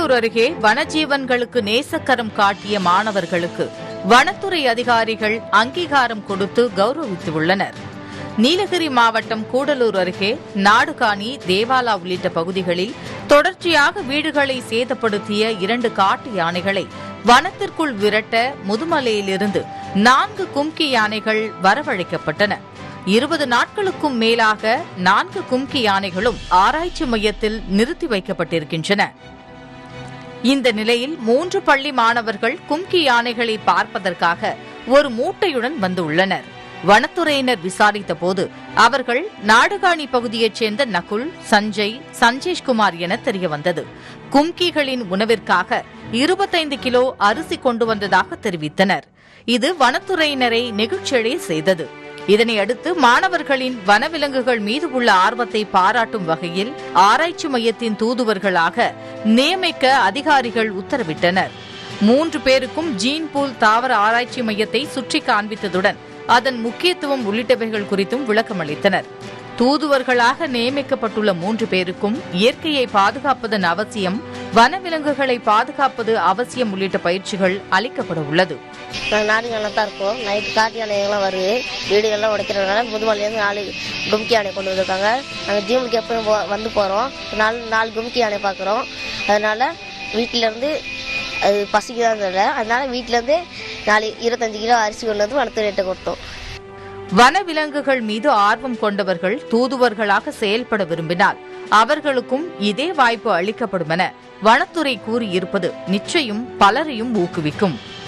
கூடலூர் அருகே வனஜீவன்களுக்கு நேசக்கரம் காட்டிய மாணவர்களுக்கு வனத்துறை அதிகாரிகள் அங்கீகாரம் கொடுத்து கௌரவித்துள்ளனர் நீலகிரி மாவட்டம் கூடலூர் அருகே நாடுகாணி தேவாலா உள்ளிட்ட பகுதிகளில் தொடர்ச்சியாக வீடுகளை சேதப்படுத்திய இரண்டு காட்டு யானைகளை வனத்திற்குள் விரட்ட முதுமலையிலிருந்து நான்கு கும்கி யானைகள் வரவழைக்கப்பட்டன இருபது நாட்களுக்கும் மேலாக நான்கு கும்கி யானைகளும் ஆராய்ச்சி மையத்தில் நிறுத்தி வைக்கப்பட்டிருக்கின்றன இந்த நிலையில் மூன்று பள்ளி மாணவர்கள் கும்கி யானைகளை பார்ப்பதற்காக ஒரு மூட்டையுடன் வந்துள்ளனர் வனத்துறையினர் விசாரித்த போது அவர்கள் நாடுகாணி பகுதியைச் சேர்ந்த நகுல் சஞ்சய் சஞ்சேஷ்குமார் என தெரியவந்தது கும்கிகளின் உணவிற்காக இருபத்தைந்து கிலோ அரிசி கொண்டு வந்ததாக தெரிவித்தனர் இது வனத்துறையினரை நெகிழ்ச்சியடைய செய்தது இதனை அடுத்து மாணவர்களின் வனவிலங்குகள் மீது உள்ள ஆர்வத்தை பாராட்டும் வகையில் ஆராய்ச்சி மையத்தின் தூதுவர்களாக நியமிக்க அதிகாரிகள் உத்தரவிட்டனர் மூன்று பேருக்கும் ஜீன்பூல் தாவர ஆராய்ச்சி மையத்தை சுற்றி காண்பித்ததுடன் அதன் முக்கியத்துவம் உள்ளிட்டவைகள் குறித்தும் விளக்கமளித்தனர் தூதுவர்களாக நியமிக்கப்பட்டுள்ள மூன்று பேருக்கும் இயற்கையை பாதுகாப்பதன் அவசியம் வனவிலங்குகளை பாதுகாப்பது அவசியம் உள்ளிட்ட பயிற்சிகள் அளிக்கப்பட உள்ளது நாங்கள் நாடுகளில் தான் இருக்கோம் நைட்டு காட்டு யானைகள்லாம் வருது வீடுகள்லாம் உடைக்கிறதுனால முதுமலையிலேருந்து நாலு கும்கி யானை கொண்டு வந்திருக்காங்க நாங்கள் ஜிம்முக்கு எப்பயும் போ வந்து போகிறோம் நாலு நாலு கும்கி யானை பார்க்குறோம் அதனால் வீட்டிலேருந்து அது பசிக்குதான் தெரியல அதனால வீட்டிலேருந்து நாலு இருபத்தஞ்சு கிலோ அரிசி கொண்டு வந்து வனத்துறையிட்ட கொடுத்தோம் வனவிலங்குகள் மீது ஆர்வம் கொண்டவர்கள் தூதுவர்களாக செயல்பட விரும்பினால் அவர்களுக்கும் இதே வாய்ப்பு அளிக்கப்படும் என வனத்துறை கூறியிருப்பது நிச்சயம் பலரையும் ஊக்குவிக்கும்